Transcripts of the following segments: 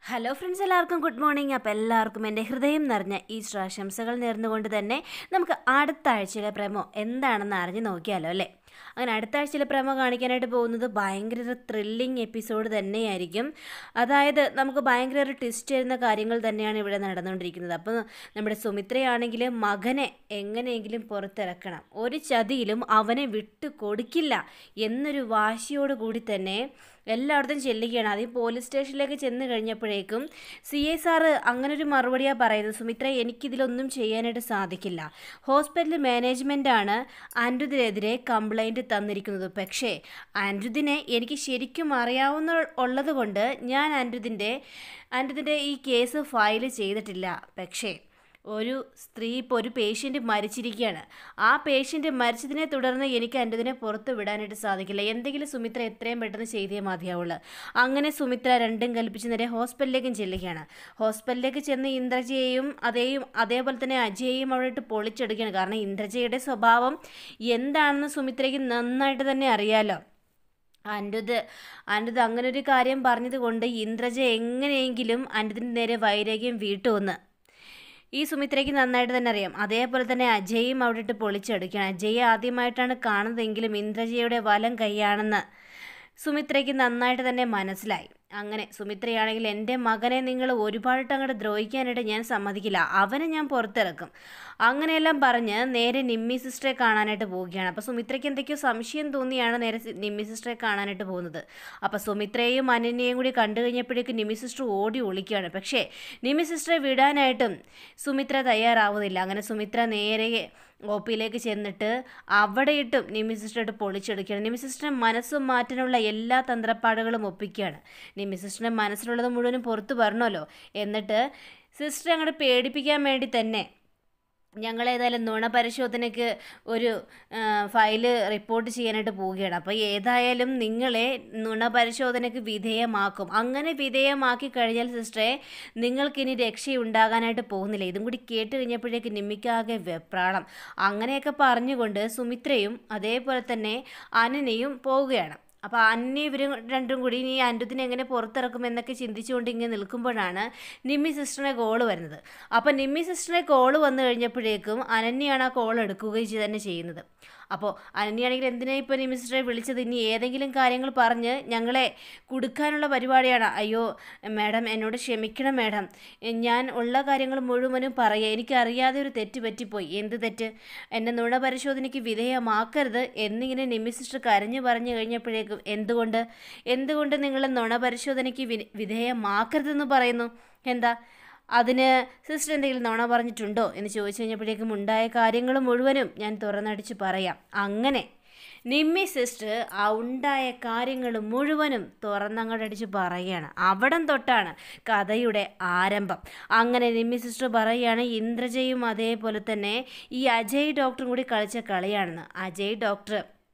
hello friends എല്ലാവർക്കും good morning അപ്പോൾ എല്ലാവർക്കും എൻ്റെ ഹൃദയം നിറഞ്ഞ ഈസ്റ്റർ ആശംസകൾ നേർന്നുകൊണ്ട് തന്നെ നമുക്ക് അടുത്ത ആഴ്ചയിലെ പ്രമോ എന്താണെന്ന് അറിഞ്ഞ് നോക്കിയാലോ അല്ലേ അങ്ങനെ അടുത്ത ആഴ്ചയിലെ പ്രമോ കാണിക്കാനായിട്ട് പോകുന്നത് ഭയങ്കര ഒരു ത്രില്ലിംഗ് എപ്പിസോഡ് തന്നെയായിരിക്കും അതായത് നമുക്ക് ഭയങ്കര ഒരു ട്വിസ്റ്റ് വരുന്ന കാര്യങ്ങൾ തന്നെയാണ് ഇവിടെ നടന്നുകൊണ്ടിരിക്കുന്നത് അപ്പോൾ നമ്മുടെ സുമിത്രയാണെങ്കിൽ മകനെ എങ്ങനെയെങ്കിലും പുറത്തിറക്കണം ഒരു ചതിയിലും അവനെ വിട്ടു കൊടുക്കില്ല എന്നൊരു വാശിയോട് കൂടി തന്നെ എല്ലായിടത്തും ചെല്ലുകയാണ് ആദ്യം പോലീസ് സ്റ്റേഷനിലേക്ക് ചെന്ന് കഴിഞ്ഞപ്പോഴേക്കും സി എ സാറ് അങ്ങനെ ഒരു മറുപടിയാണ് പറയുന്നത് സുമിത്ര എനിക്കിതിലൊന്നും ചെയ്യാനായിട്ട് സാധിക്കില്ല ഹോസ്പിറ്റൽ മാനേജ്മെൻറ്റാണ് അനിരുദ്ധിനെതിരെ കംപ്ലൈൻറ്റ് തന്നിരിക്കുന്നത് പക്ഷേ അനിരുദ്ധിനെ എനിക്ക് ശരിക്കും അറിയാവുന്ന ഉള്ളത് കൊണ്ട് ഞാൻ അനിരുദ്ധിൻ്റെ അനിരുദ്ധിൻ്റെ ഈ കേസ് ഫയൽ ചെയ്തിട്ടില്ല പക്ഷേ ഒരു സ്ത്രീ ഇപ്പോൾ ഒരു പേഷ്യൻ്റ് മരിച്ചിരിക്കുകയാണ് ആ പേഷ്യൻ്റ് മരിച്ചതിനെ തുടർന്ന് എനിക്ക് എൻ്റെ ഇതിനെ പുറത്ത് വിടാനായിട്ട് സാധിക്കില്ല എന്തെങ്കിലും സുമിത്ര എത്രയും പെട്ടെന്ന് ചെയ്തേ മതിയാവുള്ളൂ അങ്ങനെ സുമിത്ര രണ്ടും കൽപ്പിച്ച് നേരെ ഹോസ്പിറ്റലിലേക്കും ചെല്ലുകയാണ് ഹോസ്പിറ്റലിലേക്ക് ചെന്ന് ഇന്ദ്രജയെയും അതേയും അതേപോലെ തന്നെ അജയെയും അവിടെ ഇട്ട് പൊളിച്ചെടുക്കുകയാണ് കാരണം ഇന്ദ്രജയുടെ സ്വഭാവം എന്താണെന്ന് സുമിത്രയ്ക്ക് നന്നായിട്ട് തന്നെ അറിയാലോ അനിരുദ്ധ് അനിരുദ്ധ് അങ്ങനെ ഒരു കാര്യം പറഞ്ഞത് കൊണ്ട് ഇന്ദ്രജ എങ്ങനെയെങ്കിലും അനിരുദ്ധിന് നേരെ വൈരാഗ്യം വീട്ടുമെന്ന് ഈ സുമിത്രയ്ക്ക് നന്നായിട്ട് തന്നെ അറിയാം അതേപോലെ തന്നെ അജയും അവിടെ ഇട്ട് പൊളിച്ചെടുക്കുകയാണ് അജയ് ആദ്യമായിട്ടാണ് കാണുന്നതെങ്കിലും ഇന്ദ്രജയുടെ വലം കൈയാണെന്ന് സുമിത്രയ്ക്ക് നന്നായിട്ട് തന്നെ മനസ്സിലായി അങ്ങനെ സുമിത്രയാണെങ്കിൽ എൻ്റെ മകനെ നിങ്ങൾ ഒരുപാട് അങ്ങോട്ട് ദ്രോഹിക്കാനായിട്ട് ഞാൻ സമ്മതിക്കില്ല അവനെ ഞാൻ പുറത്തിറക്കും അങ്ങനെയെല്ലാം പറഞ്ഞ് നേരെ നിമ്മി സിസ്റ്ററെ കാണാനായിട്ട് പോവുകയാണ് അപ്പോൾ സുമിത്രയ്ക്ക് എന്തൊക്കെയോ സംശയം തോന്നിയാണ് നേരെ സി- നിമ്മി സിസ്റ്ററെ കാണാനായിട്ട് പോകുന്നത് അപ്പോൾ സുമിത്രയെയും അനന്യയും കൂടി കണ്ടു കഴിഞ്ഞപ്പോഴേക്കും നിമ്മി സിസ്റ്റർ ഓടി ഒളിക്കുകയാണ് പക്ഷേ നിമ്മി സിസ്റ്ററെ വിടാനായിട്ടും സുമിത്ര തയ്യാറാവുന്നില്ല അങ്ങനെ സുമിത്ര നേരെ ഒ പിയിലേക്ക് ചെന്നിട്ട് അവിടെ ഇട്ടും നിമി സിസ്റ്ററായിട്ട് പൊളിച്ചെടുക്കുകയാണ് നിമി സിസ്റ്ററിനെ മനസ്സ് മാറ്റാനുള്ള എല്ലാ തന്ത്രപ്പാടുകളും ഒപ്പിക്കുകയാണ് നിമി സിസ്റ്ററിൻ്റെ മനസ്സിലുള്ളത് മുഴുവനും പുറത്തു പറഞ്ഞല്ലോ എന്നിട്ട് സിസ്റ്റർ അങ്ങോട്ട് പേടിപ്പിക്കാൻ വേണ്ടി തന്നെ ഞങ്ങൾ ഏതായാലും നുണ പരിശോധനയ്ക്ക് ഒരു ആ, ഫയല് റിപ്പോർട്ട് ചെയ്യാനായിട്ട് പോവുകയാണ് അപ്പോൾ ഏതായാലും നിങ്ങളെ നുണ പരിശോധനയ്ക്ക് വിധേയമാക്കും അങ്ങനെ വിധേയമാക്കി കഴിഞ്ഞാൽ സിസ്റ്ററെ നിങ്ങൾക്കിനി രക്ഷയുണ്ടാകാനായിട്ട് പോകുന്നില്ല ഇതും കൂടി കേട്ട് കഴിഞ്ഞപ്പോഴേക്ക് നിമ്മിക്കാകെ വെപ്രാളം അങ്ങനെയൊക്കെ പറഞ്ഞുകൊണ്ട് സുമിത്രയും അതേപോലെ തന്നെ അനനയും പോവുകയാണ് അപ്പോൾ അന്യ ഇവരും രണ്ടും കൂടി ഇനി അനിരുദ്ധിനെ എങ്ങനെ പുറത്തിറക്കും എന്നൊക്കെ ചിന്തിച്ചുകൊണ്ട് ഇങ്ങനെ നിൽക്കുമ്പോഴാണ് നിമ്മി സിസ്റ്ററിനെ കോള് വരുന്നത് അപ്പോൾ നിമ്മി സിസ്റ്ററിനെ കോള് വന്നു കഴിഞ്ഞപ്പോഴേക്കും അനന്യയാണ് ആ കോൾ എടുക്കുകയും ചെയ്ത് തന്നെ ചെയ്യുന്നത് അപ്പോൾ അനന്യാണെങ്കിൽ എന്തിനാ ഇപ്പോൾ നിമ്മി സിസ്റ്ററെ വിളിച്ചത് ഇനി ഏതെങ്കിലും കാര്യങ്ങൾ പറഞ്ഞ് ഞങ്ങളെ കൊടുക്കാനുള്ള പരിപാടിയാണ് അയ്യോ മാഡം എന്നോട് ക്ഷമിക്കണം മാഡം ഞാൻ ഉള്ള കാര്യങ്ങൾ മുഴുവനും പറയുക എനിക്കറിയാതെ ഒരു തെറ്റ് പറ്റിപ്പോയി എന്ത് തെറ്റ് എന്നെ നുണ പരിശോധനയ്ക്ക് വിധേയമാക്കരുത് എന്നിങ്ങനെ നിമ്മി സിസ്റ്റർ കരഞ്ഞു പറഞ്ഞു കഴിഞ്ഞപ്പോഴേക്കും എന്തുകൊണ്ട് എന്തുകൊണ്ട് നിങ്ങൾ നുണ പരിശോധനയ്ക്ക് വി വിധേയമാക്കരുതെന്ന് പറയുന്നു എന്താ അതിന് സിസ്റ്റർ എന്തെങ്കിലും നുണ പറഞ്ഞിട്ടുണ്ടോ എന്ന് ചോദിച്ചു കഴിഞ്ഞപ്പോഴേക്കും ഉണ്ടായ കാര്യങ്ങൾ മുഴുവനും ഞാൻ തുറന്നടിച്ച് പറയാം അങ്ങനെ നിമ്മി സിസ്റ്റർ ആ ഉണ്ടായ കാര്യങ്ങൾ മുഴുവനും തുറന്നങ്ങോട്ടടിച്ച് പറയുകയാണ് അവിടം തൊട്ടാണ് കഥയുടെ ആരംഭം അങ്ങനെ നിമ്മി സിസ്റ്റർ പറയുകയാണ് ഇന്ദ്രജയും അതേപോലെ തന്നെ ഈ അജയ് ഡോക്ടറും കൂടി കളിച്ച കളിയാണെന്ന് അജയ് ഡോക്ടർ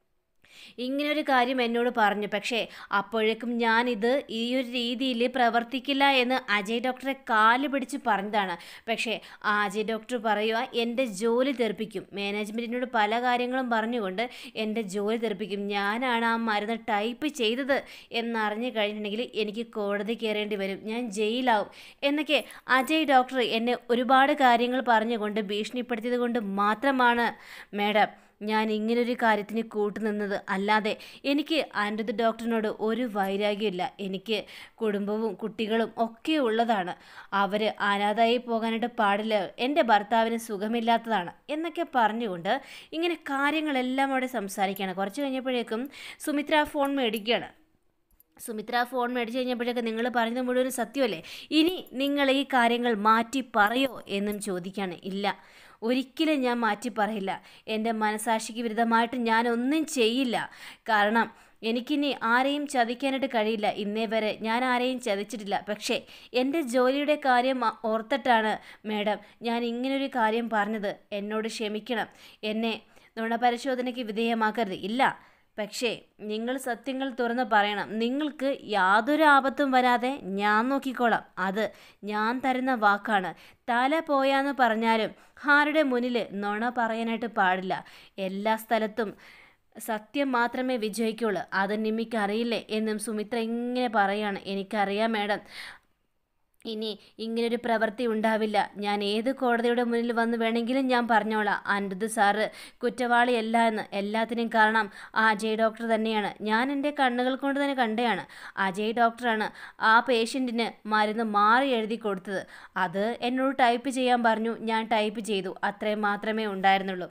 ഇങ്ങനൊരു കാര്യം എന്നോട് പറഞ്ഞു പക്ഷേ അപ്പോഴേക്കും ഞാനിത് ഈ ഒരു രീതിയിൽ പ്രവർത്തിക്കില്ല എന്ന് അജയ് ഡോക്ടറെ കാല് പിടിച്ച് പറഞ്ഞതാണ് പക്ഷേ ആ അജയ് ഡോക്ടർ പറയുക എൻ്റെ ജോലി തെറിപ്പിക്കും മാനേജ്മെൻറ്റിനോട് പല കാര്യങ്ങളും പറഞ്ഞുകൊണ്ട് എൻ്റെ ജോലി തെറിപ്പിക്കും ഞാനാണ് ആ മരുന്ന് ടൈപ്പ് ചെയ്തത് എന്നറിഞ്ഞു കഴിഞ്ഞിട്ടുണ്ടെങ്കിൽ എനിക്ക് കോടതി കയറേണ്ടി വരും ഞാൻ ജയിലാവും എന്നൊക്കെ അജയ് ഡോക്ടർ എന്നെ ഒരുപാട് കാര്യങ്ങൾ പറഞ്ഞുകൊണ്ട് ഭീഷണിപ്പെടുത്തിയത് കൊണ്ട് മാത്രമാണ് മാഡം ഞാൻ ഇങ്ങനൊരു കാര്യത്തിന് കൂട്ടുനിന്നത് അല്ലാതെ എനിക്ക് അനിരുദ്ധ ഡോക്ടറിനോട് ഒരു വൈരാഗ്യമില്ല എനിക്ക് കുടുംബവും കുട്ടികളും ഒക്കെ ഉള്ളതാണ് അവർ അനാഥായി പോകാനായിട്ട് പാടില്ല എൻ്റെ ഭർത്താവിന് സുഖമില്ലാത്തതാണ് എന്നൊക്കെ പറഞ്ഞുകൊണ്ട് ഇങ്ങനെ കാര്യങ്ങളെല്ലാം അവിടെ സംസാരിക്കുകയാണ് കുറച്ച് കഴിഞ്ഞപ്പോഴേക്കും സുമിത്ര ഫോൺ മേടിക്കുകയാണ് സുമിത്ര ഫോൺ മേടിച്ച് കഴിഞ്ഞപ്പോഴേക്ക് നിങ്ങൾ പറയുന്നത് മുഴുവൻ സത്യമല്ലേ ഇനി നിങ്ങൾ ഈ കാര്യങ്ങൾ മാറ്റി പറയോ എന്നും ചോദിക്കുകയാണ് ഇല്ല ഒരിക്കലും ഞാൻ മാറ്റി പറയില്ല എൻ്റെ മനസാക്ഷിക്ക് വിരുദ്ധമായിട്ട് ഞാനൊന്നും ചെയ്യില്ല കാരണം എനിക്കിനി ആരെയും ചതിക്കാനായിട്ട് കഴിയില്ല ഇന്നേ വരെ ഞാൻ ആരെയും ചതിച്ചിട്ടില്ല പക്ഷേ എൻ്റെ ജോലിയുടെ കാര്യം ആ- ഓർത്തിട്ടാണ് മാഡം ഞാൻ ഇങ്ങനൊരു കാര്യം പറഞ്ഞത് എന്നോട് ക്ഷമിക്കണം എന്നെ നുണപരിശോധനയ്ക്ക് വിധേയമാക്കരുത് ഇല്ല പക്ഷേ നിങ്ങൾ സത്യങ്ങൾ തുറന്ന് പറയണം നിങ്ങൾക്ക് യാതൊരു ആപത്തും വരാതെ ഞാൻ നോക്കിക്കോളാം അത് ഞാൻ തരുന്ന വാക്കാണ് തല പോയാന്ന് പറഞ്ഞാലും ആരുടെ മുന്നിൽ നുണ പറയാനായിട്ട് പാടില്ല എല്ലാ സ്ഥലത്തും സത്യം മാത്രമേ വിജയിക്കുള്ളൂ അത് നിമ്മിക്ക് അറിയില്ലേ എന്നും സുമിത്ര ഇങ്ങനെ പറയാണ് എനിക്കറിയാം മാഡം ഇനി ഇങ്ങനൊരു പ്രവൃത്തി ഉണ്ടാവില്ല ഞാൻ ഏത് കോടതിയുടെ മുന്നിൽ വന്ന് വേണമെങ്കിലും ഞാൻ പറഞ്ഞോളാം അനിരുദ്ധ് സാറ് കുറ്റവാളിയല്ല എന്ന് എല്ലാത്തിനും കാരണം ആ അജയ് ഡോക്ടർ തന്നെയാണ് ഞാൻ എൻ്റെ കണ്ണുകൾ കൊണ്ട് തന്നെ കണ്ടതാണ് അജയ് ഡോക്ടറാണ് ആ പേഷ്യൻറ്റിന് മരുന്ന് മാറി എഴുതി കൊടുത്തത് അത് എന്നോട് ടൈപ്പ് ചെയ്യാൻ പറഞ്ഞു ഞാൻ ടൈപ്പ് ചെയ്തു അത്രയും മാത്രമേ ഉണ്ടായിരുന്നുള്ളൂ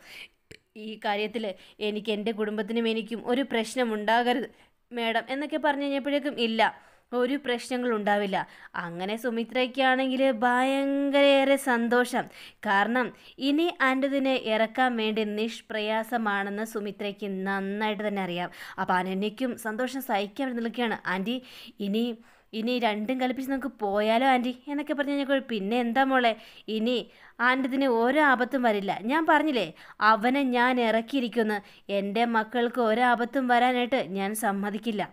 ഈ കാര്യത്തിൽ എനിക്ക് എൻ്റെ കുടുംബത്തിനും എനിക്കും ഒരു പ്രശ്നം ഉണ്ടാകരുത് മേഡം എന്നൊക്കെ പറഞ്ഞു കഴിഞ്ഞപ്പോഴേക്കും ഇല്ല ഒരു പ്രശ്നങ്ങളും ഉണ്ടാവില്ല അങ്ങനെ സുമിത്രയ്ക്കാണെങ്കിൽ ഭയങ്കരയേറെ സന്തോഷം കാരണം ഇനി ആൻ്റതിനെ ഇറക്കാൻ വേണ്ടി നിഷ്പ്രയാസമാണെന്ന് സുമിത്രയ്ക്ക് നന്നായിട്ട് തന്നെ അറിയാം അപ്പോൾ അനന്യയ്ക്കും സന്തോഷം സഹിക്കാൻ നിൽക്കുകയാണ് ആൻറ്റി ഇനി ഇനി രണ്ടും കൽപ്പിച്ച് നമുക്ക് പോയാലോ ആൻറ്റി എന്നൊക്കെ പറഞ്ഞു കഴിഞ്ഞപ്പോൾ പിന്നെ എന്താ മോളെ ഇനി ആൻ്റതിന് ഓരോ ആപത്തും വരില്ല ഞാൻ പറഞ്ഞില്ലേ അവനെ ഞാൻ ഇറക്കിയിരിക്കുന്നു എൻ്റെ മക്കൾക്ക് ഒരാപത്തും വരാനായിട്ട് ഞാൻ സമ്മതിക്കില്ല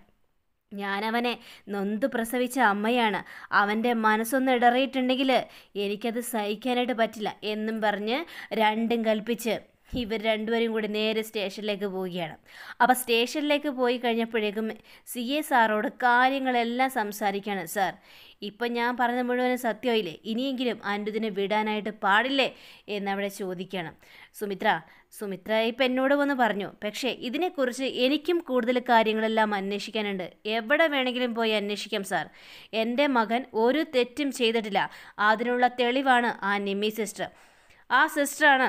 ഞാനവനെ നൊന്ത് പ്രസവിച്ച അമ്മയാണ് അവൻ്റെ മനസ്സൊന്ന് ഇടറിയിട്ടുണ്ടെങ്കിൽ എനിക്കത് സഹിക്കാനായിട്ട് പറ്റില്ല എന്നും പറഞ്ഞ് രണ്ടും കൽപ്പിച്ച് ഇവർ രണ്ടുപേരും കൂടി നേരെ സ്റ്റേഷനിലേക്ക് പോവുകയാണ് അപ്പോൾ സ്റ്റേഷനിലേക്ക് പോയി കഴിഞ്ഞപ്പോഴേക്കും സി എ സാറോട് കാര്യങ്ങളെല്ലാം സംസാരിക്കുകയാണ് സാർ ഇപ്പം ഞാൻ പറഞ്ഞത് മുഴുവനും സത്യമായില്ലേ ഇനിയെങ്കിലും അനിരുദ്ധിനെ വിടാനായിട്ട് പാടില്ലേ എന്നവിടെ ചോദിക്കണം സുമിത്ര സുമിത്ര ഇപ്പം എന്നോട് വന്ന് പറഞ്ഞു പക്ഷേ ഇതിനെക്കുറിച്ച് എനിക്കും കൂടുതൽ കാര്യങ്ങളെല്ലാം അന്വേഷിക്കാനുണ്ട് എവിടെ വേണമെങ്കിലും പോയി അന്വേഷിക്കാം സാർ എൻ്റെ മകൻ ഒരു തെറ്റും ചെയ്തിട്ടില്ല അതിനുള്ള തെളിവാണ് ആ നിമ്മി സിസ്റ്റർ ആ സിസ്റ്ററാണ്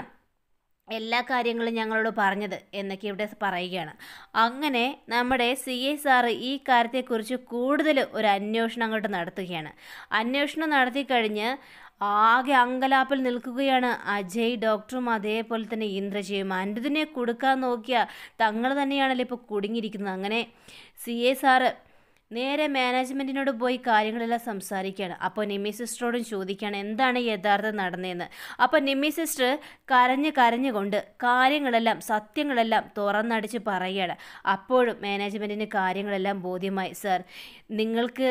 എല്ലാ കാര്യങ്ങളും ഞങ്ങളോട് പറഞ്ഞത് എന്നൊക്കെ ഇവിടെ പറയുകയാണ് അങ്ങനെ നമ്മുടെ സി ഐ സാറ് ഈ കാര്യത്തെക്കുറിച്ച് കൂടുതൽ ഒരു അന്വേഷണം അങ്ങോട്ട് നടത്തുകയാണ് അന്വേഷണം നടത്തി കഴിഞ്ഞ് ആകെ അങ്കലാപ്പിൽ നിൽക്കുകയാണ് അജയ് ഡോക്ടറും അതേപോലെ തന്നെ ഇന്ദ്രജയും അനിരുദ്ധിനെ കൊടുക്കാൻ നോക്കിയ തങ്ങൾ തന്നെയാണല്ലോ ഇപ്പോൾ കുടുങ്ങിയിരിക്കുന്നത് അങ്ങനെ സി ഐ സാറ് നേരെ മാനേജ്മെൻറ്റിനോട് പോയി കാര്യങ്ങളെല്ലാം സംസാരിക്കുകയാണ് അപ്പോൾ നിമ്മി സിസ്റ്ററോടും ചോദിക്കുകയാണ് എന്താണ് യഥാർത്ഥം നടന്നതെന്ന് അപ്പോൾ നിമ്മി സിസ്റ്റർ കരഞ്ഞ് കരഞ്ഞുകൊണ്ട് കാര്യങ്ങളെല്ലാം സത്യങ്ങളെല്ലാം തുറന്നടിച്ച് പറയുകയാണ് അപ്പോഴും മാനേജ്മെൻറ്റിന് കാര്യങ്ങളെല്ലാം ബോധ്യമായി സർ നിങ്ങൾക്ക്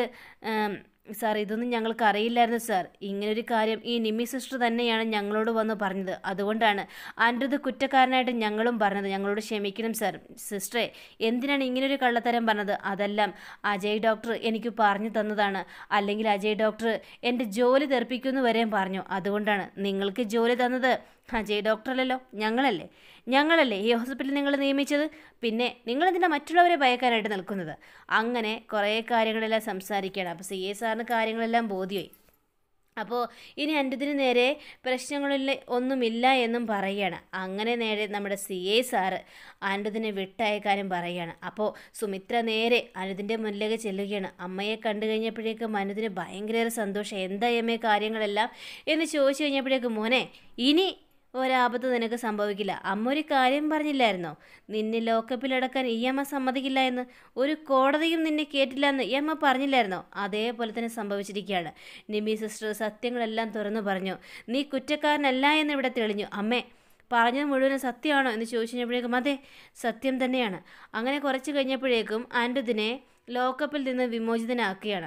സാർ ഇതൊന്നും ഞങ്ങൾക്ക് അറിയില്ലായിരുന്നു സാർ ഇങ്ങനൊരു കാര്യം ഈ നിമ്മി സിസ്റ്റർ തന്നെയാണ് ഞങ്ങളോട് വന്ന് പറഞ്ഞത് അതുകൊണ്ടാണ് അൻ്റത് കുറ്റക്കാരനായിട്ട് ഞങ്ങളും പറഞ്ഞത് ഞങ്ങളോട് ക്ഷമിക്കണം സാർ സിസ്റ്ററെ എന്തിനാണ് ഇങ്ങനൊരു കള്ളത്തരം പറഞ്ഞത് അതെല്ലാം അജയ് ഡോക്ടർ എനിക്ക് പറഞ്ഞു തന്നതാണ് അല്ലെങ്കിൽ അജയ് ഡോക്ടർ എൻ്റെ ജോലി തെറിപ്പിക്കുമെന്ന് വരെയും പറഞ്ഞു അതുകൊണ്ടാണ് നിങ്ങൾക്ക് ജോലി തന്നത് അജയ് ഡോക്ടറല്ലല്ലോ ഞങ്ങളല്ലേ ഞങ്ങളല്ലേ ഈ ഹോസ്പിറ്റലിൽ നിങ്ങൾ നിയമിച്ചത് പിന്നെ നിങ്ങളെന്തിനാ മറ്റുള്ളവരെ ഭയക്കാനായിട്ട് നിൽക്കുന്നത് അങ്ങനെ കുറേ കാര്യങ്ങളെല്ലാം സംസാരിക്കുകയാണ് അപ്പോൾ സി എ സാറിന് കാര്യങ്ങളെല്ലാം ബോധ്യമായി അപ്പോൾ ഇനി അൻ്റെതിന് നേരെ പ്രശ്നങ്ങളിൽ ഒന്നുമില്ല എന്നും പറയുകയാണ് അങ്ങനെ നേരെ നമ്മുടെ സി എ സാറ് അനിരുദ്ധിനെ വിട്ടയക്കാനും പറയുകയാണ് അപ്പോൾ സുമിത്ര നേരെ അനിരുദ്ധിൻ്റെ മുന്നിലേക്ക് ചെല്ലുകയാണ് അമ്മയെ കണ്ടു കഴിഞ്ഞപ്പോഴേക്കും അനിരുദ്ധിന് ഭയങ്കര സന്തോഷം എന്താ അമ്മേ കാര്യങ്ങളെല്ലാം എന്ന് ചോദിച്ചു കഴിഞ്ഞപ്പോഴേക്കും മോനെ ഇനി ഒരാപത്ത് നിനക്ക് സംഭവിക്കില്ല അമ്മ ഒരു കാര്യം പറഞ്ഞില്ലായിരുന്നോ നിന്നെ ലോക്കപ്പിലടക്കാൻ ഈ അമ്മ സമ്മതിക്കില്ല എന്ന് ഒരു കോടതിയും നിന്നെ കേട്ടില്ല എന്ന് ഈ അമ്മ പറഞ്ഞില്ലായിരുന്നോ അതേപോലെ തന്നെ സംഭവിച്ചിരിക്കുകയാണ് നിമി സിസ്റ്റർ സത്യങ്ങളെല്ലാം തുറന്നു പറഞ്ഞു നീ കുറ്റക്കാരനല്ല എന്ന് ഇവിടെ തെളിഞ്ഞു അമ്മേ പറഞ്ഞത് മുഴുവനും സത്യമാണോ എന്ന് ചോദിച്ചു കഴിഞ്ഞപ്പോഴേക്കും അതെ സത്യം തന്നെയാണ് അങ്ങനെ കുറച്ച് കഴിഞ്ഞപ്പോഴേക്കും ആൻഡുദിനെ ലോക്കപ്പിൽ നിന്ന് വിമോചിതനാക്കുകയാണ്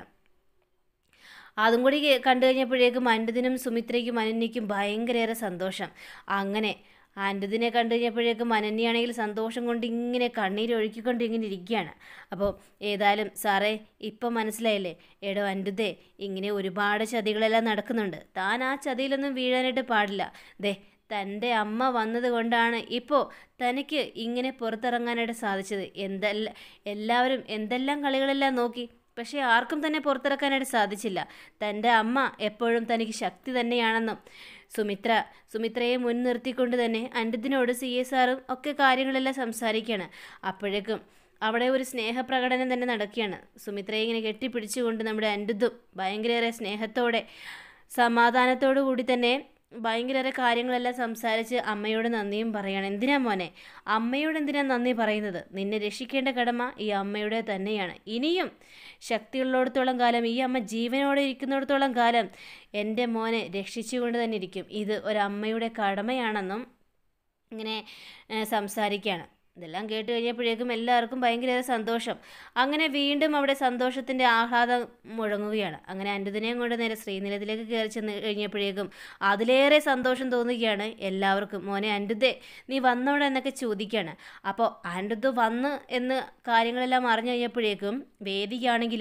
അതും കൂടി കേ- കണ്ടു കഴിഞ്ഞപ്പോഴേക്കും അൻഡതിനും സുമിത്രയ്ക്കും അനന്യയ്ക്കും ഭയങ്കരയേറെ സന്തോഷം അങ്ങനെ അൻഡതിനെ കണ്ടു കഴിഞ്ഞപ്പോഴേക്കും അനന്യാണെങ്കിൽ സന്തോഷം കൊണ്ട് ഇങ്ങനെ കണ്ണീരൊഴുക്കിക്കൊണ്ട് ഇങ്ങനെ ഇരിക്കുകയാണ് അപ്പോൾ ഏതായാലും സാറേ ഇപ്പം മനസ്സിലായില്ലേ എടോ അൻഡുദേ ഇങ്ങനെ ഒരുപാട് ചതികളെല്ലാം നടക്കുന്നുണ്ട് താൻ ആ ചതിയിലൊന്നും വീഴാനായിട്ട് പാടില്ല ദേ തൻ്റെ അമ്മ വന്നത് കൊണ്ടാണ് ഇപ്പോൾ തനിക്ക് ഇങ്ങനെ പുറത്തിറങ്ങാനായിട്ട് സാധിച്ചത് എന്തെല്ലാം എല്ലാവരും എന്തെല്ലാം കളികളെല്ലാം നോക്കി പക്ഷേ ആർക്കും തന്നെ പുറത്തിറക്കാനായിട്ട് സാധിച്ചില്ല തൻ്റെ അമ്മ എപ്പോഴും തനിക്ക് ശക്തി തന്നെയാണെന്നും സുമിത്ര സുമിത്രയെ മുൻനിർത്തിക്കൊണ്ട് തന്നെ അൻഡത്തിനോട് സി എസ് ആറും ഒക്കെ കാര്യങ്ങളെല്ലാം സംസാരിക്കുകയാണ് അപ്പോഴേക്കും അവിടെ ഒരു സ്നേഹപ്രകടനം തന്നെ നടക്കുകയാണ് സുമിത്രയെ ഇങ്ങനെ കെട്ടിപ്പിടിച്ചുകൊണ്ട് നമ്മുടെ അൻഡുതും ഭയങ്കരേറെ സ്നേഹത്തോടെ സമാധാനത്തോടു കൂടി തന്നെ ഭയങ്കരേറെ കാര്യങ്ങളെല്ലാം സംസാരിച്ച് അമ്മയോട് നന്ദിയും പറയണം എന്തിനാ മോനെ അമ്മയോട് എന്തിനാ നന്ദി പറയുന്നത് നിന്നെ രക്ഷിക്കേണ്ട കടമ ഈ അമ്മയുടെ തന്നെയാണ് ഇനിയും ശക്തിയുള്ളിടത്തോളം കാലം ഈ അമ്മ ജീവനോടെ ഇരിക്കുന്നിടത്തോളം കാലം എൻ്റെ മോനെ രക്ഷിച്ചുകൊണ്ട് തന്നെ ഇരിക്കും ഇത് ഒരമ്മയുടെ കടമയാണെന്നും ഇങ്ങനെ ഏഹ്, സംസാരിക്കുകയാണ് ഇതെല്ലാം കേട്ട് കഴിഞ്ഞപ്പോഴേക്കും എല്ലാവർക്കും ഭയങ്കര സന്തോഷം അങ്ങനെ വീണ്ടും അവിടെ സന്തോഷത്തിൻ്റെ ആഹ്ലാദം മുഴങ്ങുകയാണ് അങ്ങനെ അൻഡുദിനെയും കൊണ്ട് നേരെ ശ്രീനിലത്തിലേക്ക് കയറി ചെന്ന് കഴിഞ്ഞപ്പോഴേക്കും അതിലേറെ സന്തോഷം തോന്നുകയാണ് എല്ലാവർക്കും മോനെ അൻഡുദേ നീ വന്നോടെ എന്നൊക്കെ ചോദിക്കുകയാണ് അപ്പോൾ അൻഡുദ് വന്ന് എന്ന് കാര്യങ്ങളെല്ലാം അറിഞ്ഞു കഴിഞ്ഞപ്പോഴേക്കും വേദികയാണെങ്കിൽ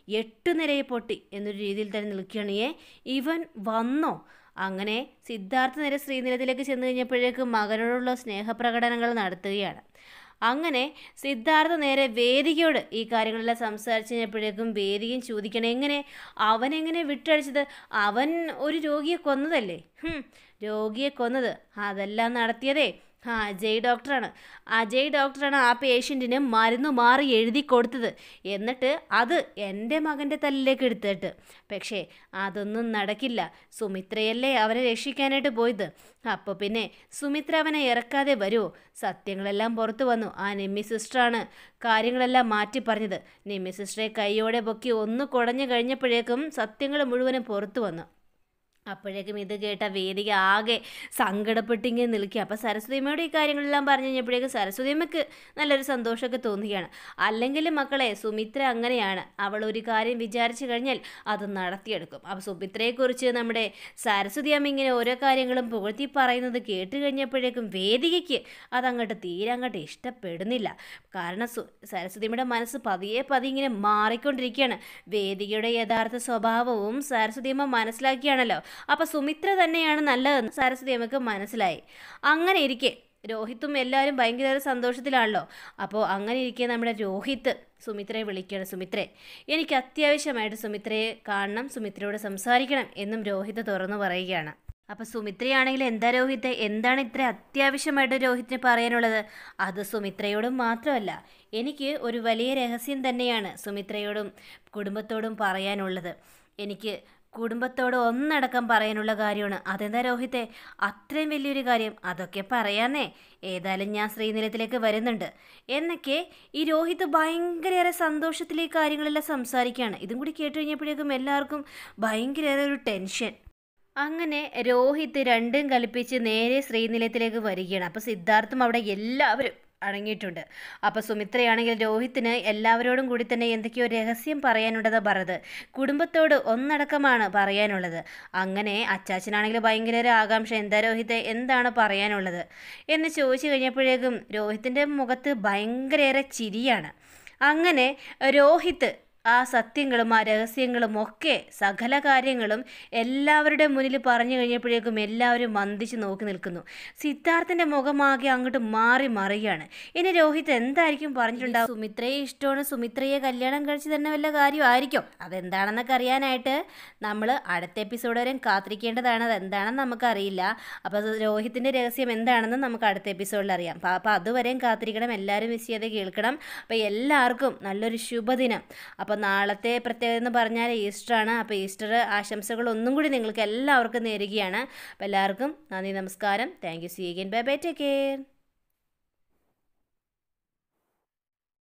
എട്ട് നിരയെ പൊട്ടി എന്നൊരു രീതിയിൽ തന്നെ നിൽക്കുകയാണ് ഏ ഇവൻ വന്നോ അങ്ങനെ സിദ്ധാർത്ഥ നേരെ ശ്രീനിലത്തിലേക്ക് ചെന്ന് കഴിഞ്ഞപ്പോഴേക്കും മകനോടുള്ള സ്നേഹപ്രകടനങ്ങൾ നടത്തുകയാണ് അങ്ങനെ സിദ്ധാർത്ഥ നേരെ വേദികയോട് ഈ കാര്യങ്ങളെല്ലാം സംസാരിച്ച് കഴിഞ്ഞപ്പോഴേക്കും വേദികയും ചോദിക്കണം എങ്ങനെ അവനെങ്ങനെ വിട്ടടിച്ചത് അവൻ ഒരു രോഗിയെ കൊന്നതല്ലേ ഹും, രോഗിയെ കൊന്നത് അതെല്ലാം നടത്തിയതേ ആ അജയ് ഡോക്ടറാണ് അജയ് ഡോക്ടറാണ് ആ പേഷ്യൻറ്റിന് മരുന്ന് മാറി എഴുതി കൊടുത്തത് എന്നിട്ട് അത് എൻ്റെ മകൻ്റെ തല്ലിലേക്ക് എടുത്തിട്ട് പക്ഷേ അതൊന്നും നടക്കില്ല സുമിത്രയല്ലേ അവനെ രക്ഷിക്കാനായിട്ട് പോയത് അപ്പോൾ പിന്നെ സുമിത്ര അവനെ ഇറക്കാതെ വരുമോ സത്യങ്ങളെല്ലാം പുറത്തു വന്നു ആ നിമ്മി സിസ്റ്ററാണ് കാര്യങ്ങളെല്ലാം മാറ്റി പറഞ്ഞത് നിമ്മി സിസ്റ്ററെ കൈയോടെ പൊക്കി ഒന്ന് കുടഞ്ഞു കഴിഞ്ഞപ്പോഴേക്കും സത്യങ്ങൾ മുഴുവനും പുറത്തു വന്നു അപ്പോഴേക്കും ഇത് കേട്ട വേദിക ആകെ സങ്കടപ്പെട്ടിങ്ങനെ നിൽക്കുക അപ്പോൾ സരസ്വതിയമ്മയോട് ഈ കാര്യങ്ങളെല്ലാം പറഞ്ഞു കഴിഞ്ഞപ്പോഴേക്കും സരസ്വതിയമ്മക്ക് നല്ലൊരു സന്തോഷമൊക്കെ തോന്നുകയാണ് അല്ലെങ്കിൽ മക്കളെ സുമിത്ര അങ്ങനെയാണ് അവൾ ഒരു കാര്യം വിചാരിച്ചു കഴിഞ്ഞാൽ അത് നടത്തിയെടുക്കും അപ്പോൾ സുമിത്രയെക്കുറിച്ച് നമ്മുടെ സരസ്വതി അമ്മ ഇങ്ങനെ ഓരോ കാര്യങ്ങളും പുകഴ്ത്തി പറയുന്നത് കേട്ട് കഴിഞ്ഞപ്പോഴേക്കും വേദികയ്ക്ക് അതങ്ങോട്ട് തീരെ അങ്ങോട്ട് ഇഷ്ടപ്പെടുന്നില്ല കാരണം സു സരസ്വതിയമ്മയുടെ മനസ്സ് പതിയെ പതിയെ ഇങ്ങനെ മാറിക്കൊണ്ടിരിക്കുകയാണ് വേദികയുടെ യഥാർത്ഥ സ്വഭാവവും സരസ്വതിയമ്മ മനസ്സിലാക്കിയാണല്ലോ അപ്പോൾ സുമിത്ര തന്നെയാണ് നല്ലതെന്ന് സരസ്വതി അമ്മക്ക് മനസ്സിലായി അങ്ങനെ ഇരിക്കെ രോഹിത്തും എല്ലാവരും ഭയങ്കര സന്തോഷത്തിലാണല്ലോ അപ്പോൾ അങ്ങനെ ഇരിക്കെ നമ്മുടെ രോഹിത്ത് സുമിത്രയെ വിളിക്കുകയാണ് സുമിത്രേ എനിക്ക് അത്യാവശ്യമായിട്ട് സുമിത്രയെ കാണണം സുമിത്രയോട് സംസാരിക്കണം എന്നും രോഹിത്ത് തുറന്നു പറയുകയാണ് അപ്പോൾ സുമിത്രയാണെങ്കിൽ എന്താ രോഹിത്തെ എന്താണ് ഇത്ര അത്യാവശ്യമായിട്ട് രോഹിത്തിന് പറയാനുള്ളത് അത് സുമിത്രയോടും മാത്രമല്ല എനിക്ക് ഒരു വലിയ രഹസ്യം തന്നെയാണ് സുമിത്രയോടും കുടുംബത്തോടും പറയാനുള്ളത് എനിക്ക് കുടുംബത്തോട് ഒന്നടക്കം പറയാനുള്ള കാര്യമാണ് അതെന്താ രോഹിത്തെ അത്രയും വലിയൊരു കാര്യം അതൊക്കെ പറയാന്നേ ഏതായാലും ഞാൻ ശ്രീനിലത്തിലേക്ക് വരുന്നുണ്ട് എന്നൊക്കെ ഈ രോഹിത് ഭയങ്കരയേറെ സന്തോഷത്തിൽ ഈ കാര്യങ്ങളെല്ലാം സംസാരിക്കുകയാണ് ഇതും കൂടി കേട്ട് കഴിഞ്ഞപ്പോഴേക്കും എല്ലാവർക്കും ഭയങ്കരയേറെ ഒരു ടെൻഷൻ അങ്ങനെ രോഹിത് രണ്ടും കൽപ്പിച്ച് നേരെ ശ്രീനിലയത്തിലേക്ക് വരികയാണ് അപ്പോൾ സിദ്ധാർത്ഥും അവിടെ എല്ലാവരും അടങ്ങിയിട്ടുണ്ട് അപ്പോൾ സുമിത്രയാണെങ്കിൽ രോഹിത്തിന് എല്ലാവരോടും കൂടി തന്നെ എന്തൊക്കെയോ രഹസ്യം പറയാനുണ്ടെന്ന് പറഞ്ഞത് കുടുംബത്തോട് ഒന്നടക്കമാണ് പറയാനുള്ളത് അങ്ങനെ അച്ചാച്ചനാണെങ്കിൽ ഭയങ്കര ഒരു ആകാംക്ഷ എന്താ രോഹിത്തെ എന്താണ് പറയാനുള്ളത് എന്ന് ചോദിച്ചു കഴിഞ്ഞപ്പോഴേക്കും രോഹിത്തിൻ്റെ മുഖത്ത് ഭയങ്കരയേറെ ചിരിയാണ് അങ്ങനെ രോഹിത്ത് ആ സത്യങ്ങളും ആ രഹസ്യങ്ങളും ഒക്കെ സകല കാര്യങ്ങളും എല്ലാവരുടെ മുന്നിൽ പറഞ്ഞു കഴിഞ്ഞപ്പോഴേക്കും എല്ലാവരും മന്ദിച്ച് നോക്കി നിൽക്കുന്നു സിദ്ധാർത്ഥിന്റെ മുഖമാകെ അങ്ങോട്ട് മാറി മറിയാണ് ഇനി രോഹിത് എന്തായിരിക്കും പറഞ്ഞിട്ടുണ്ടാവും സുമിത്രയെ ഇഷ്ടമാണ് സുമിത്രയെ കല്യാണം കഴിച്ച് തന്നെ വല്ല കാര്യമായിരിക്കും അതെന്താണെന്നൊക്കെ അറിയാനായിട്ട് നമ്മൾ അടുത്ത എപ്പിസോഡ് വരെ കാത്തിരിക്കേണ്ടതാണ് അതെന്താണെന്ന് നമുക്കറിയില്ല അപ്പോൾ രോഹിത്തിന്റെ രഹസ്യം എന്താണെന്ന് നമുക്ക് അടുത്ത എപ്പിസോഡിൽ അറിയാം അപ്പോൾ അപ്പോൾ അതുവരെയും കാത്തിരിക്കണം എല്ലാവരും മിസ് ചെയ്ത് കേൾക്കണം അപ്പോൾ എല്ലാവർക്കും നല്ലൊരു ശുഭദിനം അപ്പോൾ നാളത്തെ പ്രത്യേകത എന്ന് പറഞ്ഞാൽ ഈസ്റ്ററാണ് അപ്പോൾ ഈസ്റ്റർ ആശംസകൾ ഒന്നും കൂടി നിങ്ങൾക്ക് എല്ലാവർക്കും നേരുകയാണ് അപ്പോൾ എല്ലാവർക്കും നന്ദി നമസ്കാരം thank you see again bye bye take care